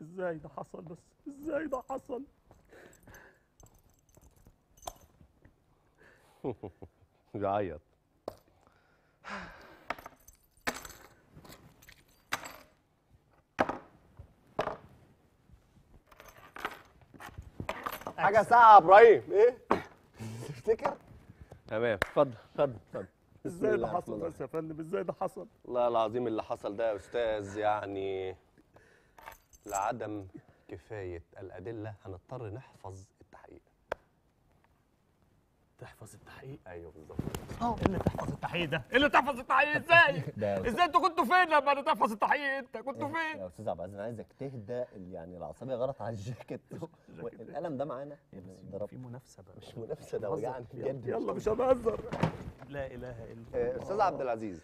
ازاي ده حصل بس ازاي ده حصل بيعيط حاجة ساعة يا ابراهيم ايه؟ تفتكر؟ تمام اتفضل اتفضل اتفضل بسم ازاي ده الله حصل الرحمن بس يا فندم ازاي ده حصل والله العظيم اللي حصل ده يا استاذ يعني لعدم كفايه الادله هنضطر نحفظ التحقيق تحفظ التحقيق ايوه بالظبط ايه اللي تحفظ التحقيق ده ايه اللي تحفظ التحقيق ازاي ده ازاي انتوا كنتوا فين لما انا تحفظ التحقيق انت كنتوا فين يا استاذ عبد العزيز انا عايزك تهدى يعني العصبيه غلط على الجاكيت القلم ده معانا ضرب في منافسه بقى مش منافسه ده وجعني بجد يلا مش هنهزر لا اله الا الله آه، استاذ عبد العزيز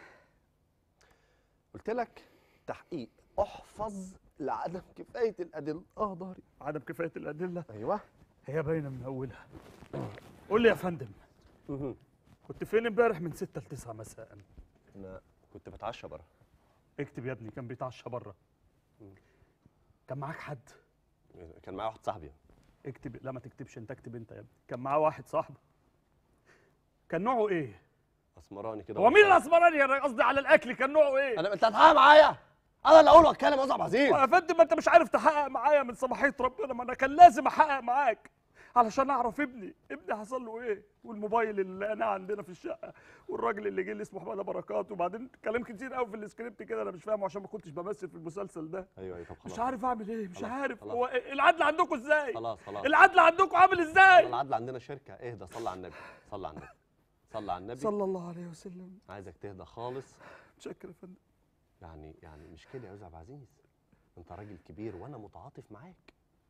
قلت لك تحقيق احفظ لعدم كفايه الادله اه ضهري عدم كفايه الادله ايوه هي باينه من اولها قول لي يا فندم مهم. كنت فين امبارح من 6 ل 9 مساء انا كنت بتعشى بره اكتب يا ابني كان بيتعشى بره كان معاك حد كان معايا واحد صاحبي اكتب لا ما تكتبش انت اكتب انت يا ابني كان معاه واحد صاحبه كان نوعه ايه اسمراني كده هو مين الاسمراني انا قصدي على الاكل كان نوعه ايه انا انت هتحقق معايا انا اللي اقول واتكلم يا استاذ عبد العزيز يا فندم ما انت مش عارف تحقق معايا من صباحيه ربنا ما انا كان لازم احقق معاك علشان اعرف ابني ابني حصل له ايه والموبايل اللي انا عندنا في الشقه والراجل اللي جه اللي اسمه حماده بركات وبعدين كلام كتير قوي في السكريبت كده انا مش فاهمه عشان ما كنتش بمثل في المسلسل ده ايوه ايوه طب خلاص مش عارف اعمل ايه مش خلاص، عارف خلاص. هو العدل عندكم ازاي خلاص خلاص العدل عندكم عامل ازاي العدل عندنا شركه اهدى صلي على النبي صلي على النبي صلي على النبي صلى الله عليه وسلم عايزك تهدى خالص متشكر يا فندم يعني يعني مش كده يا استاذ عبد العزيز انت راجل كبير وانا متعاطف معاك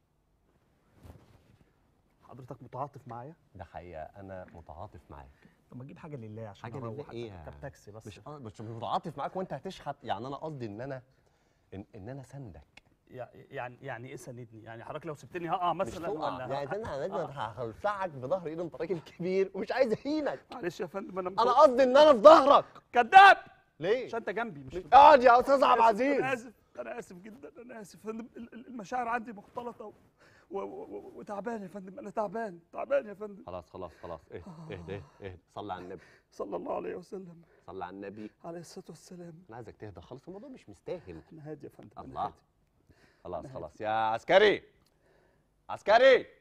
حضرتك متعاطف معايا ده حقيقه انا متعاطف معاك طب ما تجيب حاجه لله عشان حاجه لله أروح ايه اركب تاكسي بس مش آه، مش متعاطف معاك وانت هتشحت يعني انا قصدي ان انا ان, ان انا سندك يع- يعني يعني ايه ساندني يعني حضرتك لو سبتني هقع مش مثلا تقع ولا يعني ه- انا انا آه. هخلصعك بظهر ايد انت راجل كبير ومش عايز اهينك معلش يا فندم انا انا قصدي ان انا في ظهرك كذاب ليه عشان انت جنبي مش مش اقعد يا استاذ عبد انا العزيز اسف انا اسف جدا انا اسف يا فندم ال- ال- المشاعر عندي مختلطه و- و- و- وتعبان يا فندم انا تعبان تعبان يا فندم خلاص خلاص خلاص اهدى اهدى اهدى صلي على النبي صلى الله عليه وسلم صلي على النبي عليه الصلاه والسلام انا عايزك تهدى خالص الموضوع مش مستاهل انا هادي يا فندم أنا الله هادي. خلاص خلاص يا عسكري عسكري يا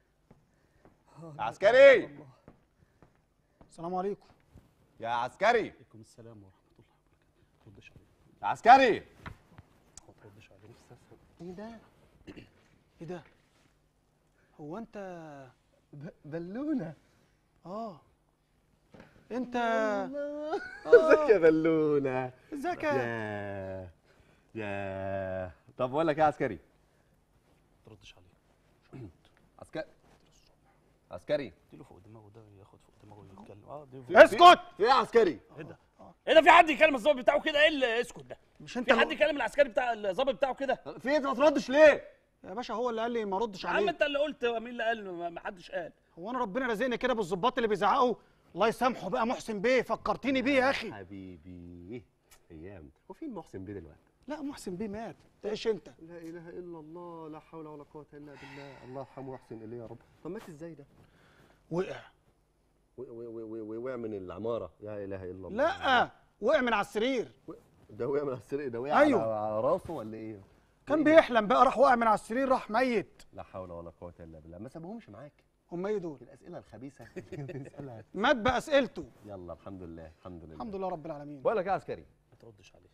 عسكري الله السلام عليكم يا عسكري عليكم السلام ورحمه الله وبركاته ما تردش عليه يا عسكري ما تردش عليه ايه ده ايه ده هو انت بلونه اه انت ازيك يا بلونه ازيك يا يا يا طب بقول لك ايه يا عسكري ما تردش عليه عسكري عسكري اديله فوق دماغه ده ياخد فوق دماغه ويتكلم اه دي في- اسكت في ايه يا عسكري ايه ده ايه ده في حد يكلم الظابط بتاعه كده ايه اللي اسكت ده مش انت في حد اللي... يكلم العسكري بتاع الظابط بتاعه كده في ايه انت ما تردش ليه يا باشا هو اللي قال لي ما ردش يا عم عليه انت اللي قلت مين اللي قال ما- ما حدش قال هو انا ربنا رزقني كده بالظباط اللي بيزعقوا الله يسامحه بقى محسن بيه فكرتني بيه يا اخي حبيبي ايام وفين محسن بيه دلوقتي لا محسن بيه مات تعيش انت لا اله الا الله لا حول ولا قوه الا بالله الله يرحمه ويحسن اليه يا رب طب مات ازاي ده وقع و- و- و- و- ووقع من العماره لا اله الا الله لا وقع من على السرير ده وقع من السرير ده وقع أيوه. على, على راسه ولا ايه كان بيحلم بقى راح وقع من على السرير راح ميت لا حول ولا قوه الا بالله ما سابهمش معاك هم ايه دول الاسئله الخبيثه اللي بنسالها مات باسئلته يلا الحمد لله الحمد لله الحمد لله رب العالمين بقول لك ايه يا عسكري ما تردش عليه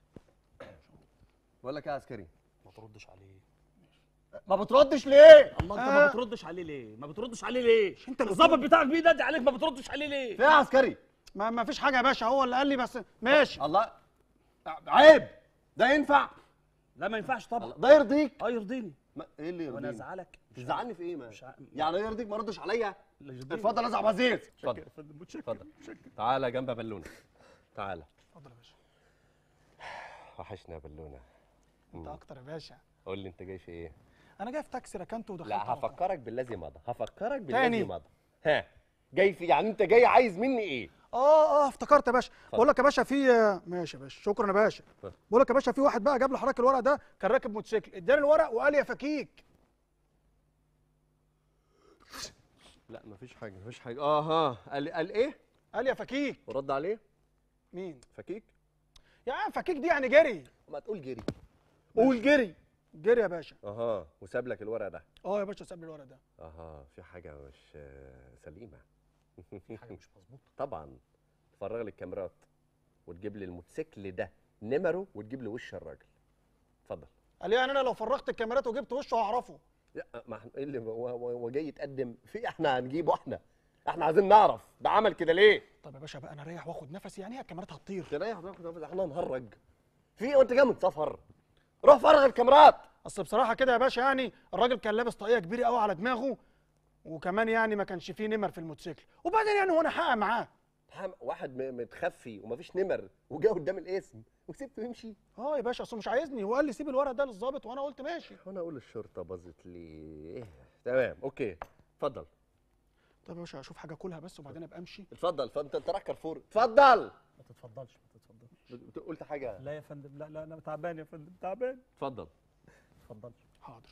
بقول لك ايه يا عسكري ما تردش عليه ما بتردش ليه الله انت آه. ما بتردش عليه ليه ما بتردش عليه ليه انت اللي الظابط بتاعك بينادي عليك ما بتردش عليه ليه في ايه يا عسكري ما, ما فيش حاجه يا باشا هو اللي قال لي بس ماشي الله عيب ده ينفع لا ما ينفعش طبعا الله، ده يرضيك اه يرضيني ما ايه اللي وانا يرضيك ازعلك تزعلني في ايه ما مش ع- يعني ايه يرضيك ما ردش عليا لا يرضيني. اتفضل يا عبد العزيز متشكر اتفضل يا فندم متشكر اتفضل. متشكر تعالى جنب بلونه تعالى اتفضل يا باشا وحشنا يا بلونه انت اكتر يا باشا قول لي انت جاي في ايه انا جاي في تاكسي ركنته ودخلت لا على طول. هفكرك بالذي مضى هفكرك بالذي تاني. مضى ها جاي في يعني انت جاي عايز مني ايه اه اه افتكرت يا باشا بقول لك يا باشا في ماشي يا باشا شكرا يا باشا اتفضل. بقول لك يا باشا في واحد بقى جاب لحضرتك الورق ده كان راكب موتوسيكل اداني الورق وقال يا فكيك لا مفيش حاجه مفيش حاجه اها قال قال ايه قال يا فكيك ورد عليه مين فكيك يا عم فكيك دي يعني جري ما تقول جري قول جري جري يا باشا اها وساب لك الورق ده اه يا باشا ساب لي الورق ده اها في حاجه مش آه، سليمه في حاجه مش مظبوطه طبعا تفرغ لي الكاميرات وتجيب لي الموتوسيكل ده نمره وتجيب لي وش الراجل اتفضل قال لي يعني انا لو فرغت الكاميرات وجبت وشه هعرفه لا ما احنا ايه اللي هو هو- هو جاي يتقدم في احنا هنجيبه احنا احنا عايزين نعرف ده عمل كده ليه طب يا باشا بقى انا اريح واخد نفسي يعني هي الكاميرات هتطير تريح تاخد نفس احنا نهرج في ايه وانت جاي من سفر روح فرغ الكاميرات اصل بصراحه كده يا باشا يعني الراجل كان لابس طاقيه كبيره قوي على دماغه وكمان يعني ما كانش فيه نمر في الموتوسيكل وبعدين يعني هو انا حقق معاه حم- واحد م- متخفي ومفيش نمر وجا قدام الاسم وسبته يمشي اه يا باشا اصله مش عايزني هو قال لي سيب الورق ده للظابط وانا قلت ماشي وانا اقول الشرطه باظت ليه تمام اوكي اتفضل طب يا باشا اشوف حاجه اكلها بس وبعدين ابقى امشي اتفضل فانت انت رايح كارفور اتفضل ما تتفضلش ما تتفضلش بت- قلت حاجه لا يا فندم لا لا انا تعبان يا فندم تعبان اتفضل ما تتفضلش حاضر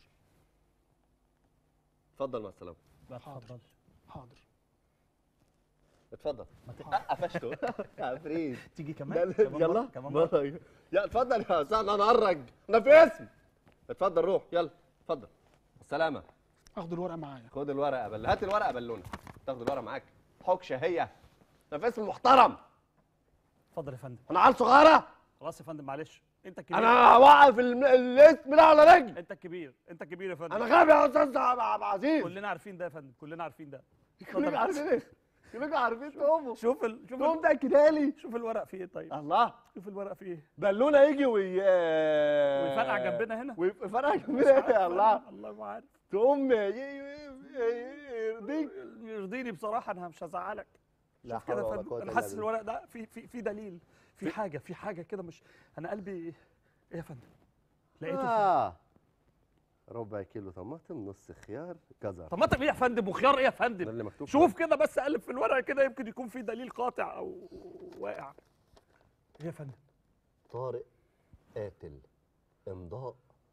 اتفضل مع السلامه ما حاضر. تتفضلش حاضر اتفضل ما ت- آه، قفشته يا عفريت تيجي لا، كمان لا، كمان يلا مرة؟ كمان مرة. مرة. يا اتفضل يا استاذ انا هرج انا في اسم اتفضل روح يلا اتفضل السلامه اخد الورق معايا خد الورقه بل هات الورقه بلونه تاخد الورقه معاك حكشه هي انا في اسم محترم اتفضل يا فندم انا عيل صغيره خلاص يا فندم معلش انت الكبير انا هوقف الم- الاسم ده على رجل انت الكبير انت الكبير يا فندم انا غبي يا استاذ عبد عبد العزيز كلنا عارفين ده يا فندم كلنا عارفين ده كلكم عارفين ايه كلكم عارفين تقوموا شوف ال... شوف تقوم ال... تاكدها لي شوف الورق فيه ايه طيب الله شوف الورق فيه ايه بالونه يجي وي ويفرقع جنبنا هنا ويفرقع جنبنا ايه يا الله الله ما عارف تقوم ي- ي- ي- يرضيك يرضيني بصراحه انا مش هزعلك لا شوف كده حول يا ولا فندم قوة انا إلا حاسس بالله. الورق ده في في في دليل في حاجه في حاجه كده مش انا قلبي ايه يا فندم لقيته في آه. ربع كيلو طماطم نص خيار جزر طماطم ايه يا فندم وخيار ايه يا ده فندم اللي مكتوب شوف كده بس قلب في الورقه كده يمكن يكون في دليل قاطع او واقع ايه يا فندم طارق قاتل امضاء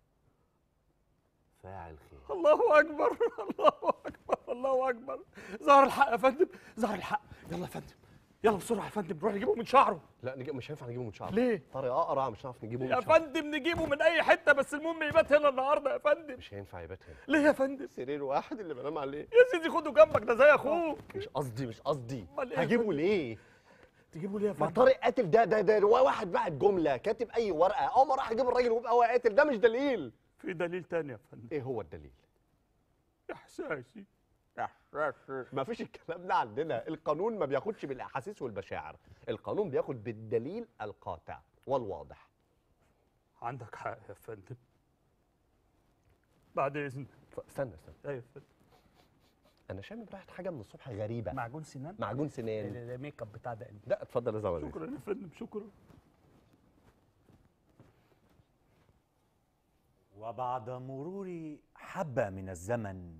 فاعل خير الله اكبر الله اكبر الله اكبر ظهر الحق يا فندم ظهر الحق يلا يا فندم يلا بسرعه يا فندم نروح نجيبه من شعره لا نجي مش هينفع نجيبه من شعره ليه طارق اقرع مش هنعرف نجيبه يا من شعره فندم نجيبه من اي حته بس المهم يبات هنا النهارده يا فندم مش هينفع يبات هنا ليه يا فندم سرير واحد اللي بنام عليه يا سيدي خده جنبك ده زي اخوك مش قصدي مش قصدي أمال إيه يا هجيبه فندم؟ ليه تجيبه ليه يا ما فندم طارق قاتل ده ده ده واحد بعت جمله كاتب اي ورقه اول ما راح اجيب الراجل ويبقى هو قاتل ده مش دليل في دليل تاني يا فندم ايه هو الدليل احساسي ما فيش الكلام ده عندنا القانون ما بياخدش بالاحاسيس والمشاعر القانون بياخد بالدليل القاطع والواضح عندك حق يا فندم بعد اذنك ف- استنى استنى ايوه يا فندم انا شامم ريحه حاجه من الصبح غريبه معجون سنان معجون سنان الميك اب بتاع ده لا اتفضل يا زلمه شكرا يا فندم شكرا وبعد مرور حبة من الزمن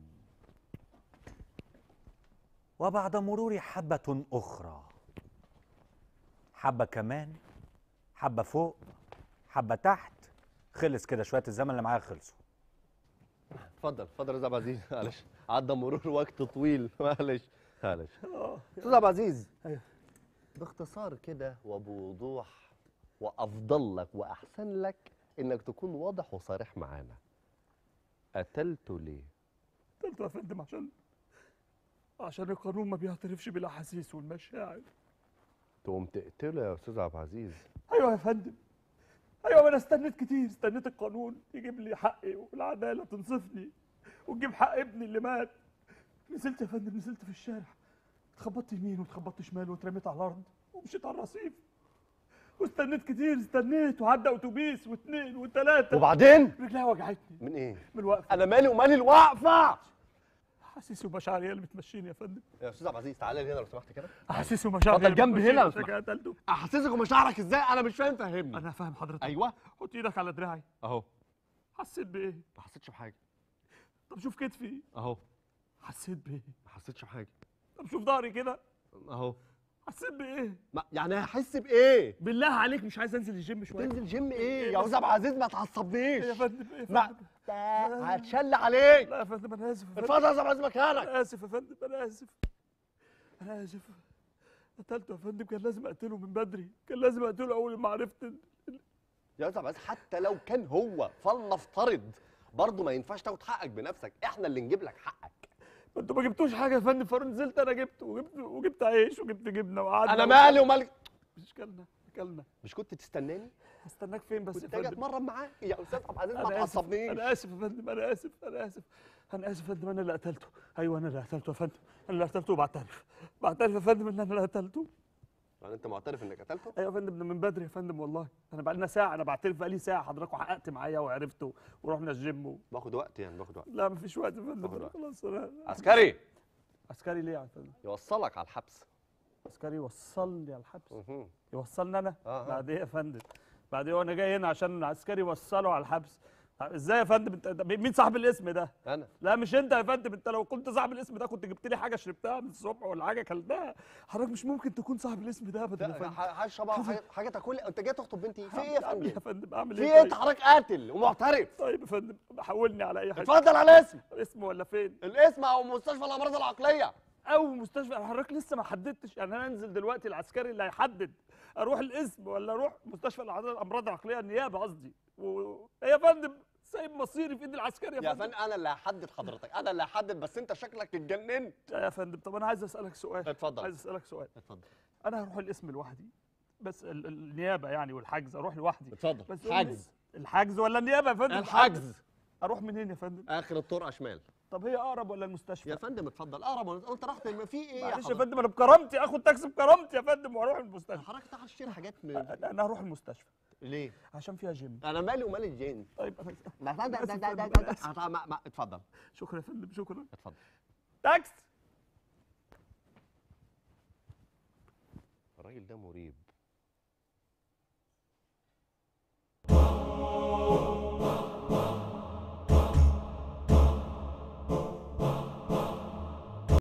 وبعد مرور حبة أخرى حبة كمان حبة فوق حبة تحت خلص كده شوية الزمن اللي معايا خلصوا اتفضل اتفضل يا زلمه عزيز معلش عدى مرور وقت طويل معلش معلش استاذ عبد العزيز أيوه. باختصار كده وبوضوح وافضل لك واحسن لك انك تكون واضح وصريح معانا قتلته ليه قلت يا فندم عشان عشان القانون ما بيعترفش بالاحاسيس والمشاعر تقوم تقتله يا استاذ عبد العزيز ايوه يا فندم ايوه انا استنيت كتير استنيت القانون يجيب لي حقي والعداله تنصفني وتجيب حق ابني اللي مات نزلت يا فندم نزلت في الشارع اتخبطت يمين واتخبطت شمال واترميت على الارض ومشيت على الرصيف واستنيت كتير استنيت وعدى اتوبيس واثنين وثلاثه وبعدين رجليها وجعتني من ايه من الوقفه انا مالي ومالي الوقفه احاسيسي ومشاعري هي اللي بتمشيني يا فندم يا استاذ عبد العزيز تعالى لي هنا لو سمحت كده احاسيسي ومشاعري اتفضل هي اللي جنب بتمشيني هنا لو عشان كده قتلته احاسيسك ومشاعرك ازاي انا مش فاهم فهمني انا فاهم حضرتك ايوه حط ايدك على دراعي اهو حسيت بايه ما حسيتش بحاجه طب شوف كتفي اهو حسيت بايه ما حسيتش بحاجه طب شوف ظهري كده اهو حسيت بايه ما يعني هحس بايه بالله عليك مش عايز انزل الجيم شويه تنزل جيم ايه يا استاذ عبد العزيز ما يا تعصبنيش فندم ايه يا ما فندم هتشل عليك لا يا فندم انا اسف يا فندم اتفضل يا استاذ عبد العزيز مكانك انا اسف يا فندم انا اسف انا اسف قتلته يا فندم كان لازم اقتله من بدري كان لازم اقتله اول ما عرفت إن- يا استاذ عبد العزيز حتى لو كان هو فلنفترض برضه ما ينفعش تاخد حقك بنفسك احنا اللي نجيب لك حقك ما انتوا ما جبتوش حاجه يا فندم فنزلت انا جبت وجبت وجبت عيش وجبت جبنه وقعدنا انا مالي ومالك مش كلنا كلنا مش كنت تستناني استناك فين بس كنت يا اجي فندم اتمرن معاك يا استاذ عبد العزيز ما انا اسف تعصبنيش انا اسف يا فندم انا اسف انا اسف انا اسف يا فندم انا اللي قتلته ايوه انا اللي قتلته يا فندم انا اللي قتلته وبعترف بعترف يا فندم ان انا اللي قتلته يعني انت معترف انك قتلته ايوه يا فندم ده من بدري يا فندم والله انا بقى لنا ساعه انا بعترف بقى لي ساعه حضرتك وحققت معايا وعرفت ورحنا الجيم و... باخد وقت يعني باخد وقت لا مفيش وقت يا فندم باخد أنا وقت. خلاص انا عسكري عسكري ليه يا فندم يوصلك على الحبس عسكري وصلني على الحبس مهم. يوصلني انا آه، آه. بعد ايه يا فندم بعد ايه وانا جاي هنا عشان عسكري يوصله على الحبس ازاي يا فندم انت أنت- مين صاحب الاسم ده انا لا مش انت يا فندم انت لو كنت صاحب الاسم ده كنت جبت لي حاجه شربتها من الصبح ولا حاجه اكلتها حضرتك مش ممكن تكون صاحب الاسم ده ابدا يا فندم هشرب حاجه حاجه تاكل انت جاي تخطب بنتي في ايه يا اعمل ايه يا فندم فندم اعمل في ايه ايه طيب؟ انت حضرتك قاتل ومعترف طيب يا فندم حولني على اي حاجه اتفضل على الاسم اسم ولا فين الاسم او مستشفى الامراض العقليه او مستشفى انا حضرتك لسه ما حددتش يعني انا انزل دلوقتي العسكري اللي هيحدد اروح الاسم ولا اروح مستشفى الامراض العقليه النيابه قصدي و... إيه يا فندم سايب مصيري في ايد العسكري يا, يا فندم فندم انا اللي هحدد حضرتك انا اللي هحدد بس انت شكلك اتجننت يا فندم طب انا عايز اسالك سؤال اتفضل. عايز اسالك سؤال اتفضل انا هروح الاسم لوحدي بس ال- ال- النيابه يعني والحجز اروح لوحدي اتفضل بس قول لي، حجز الحجز ولا النيابه يا فندم الحجز اروح منين يا فندم اخر الطرقه شمال طب هي اقرب ولا المستشفى يا فندم اتفضل اقرب ولا- انت رحت في ايه يا معلش يا حضرتك فندم انا بكرامتي اخد تاكسي بكرامتي يا فندم واروح المستشفى حضرتك تعرف تشتري حاجات من انا هروح المستشفى ليه عشان فيها جيم انا مالي ومال الجين طيب انا ما ده ده آسف ده يا ده فندم، ده آسف. ده ما- ما- اتفضل شكرا يا فندم شكرا اتفضل تاكس الراجل ده مريب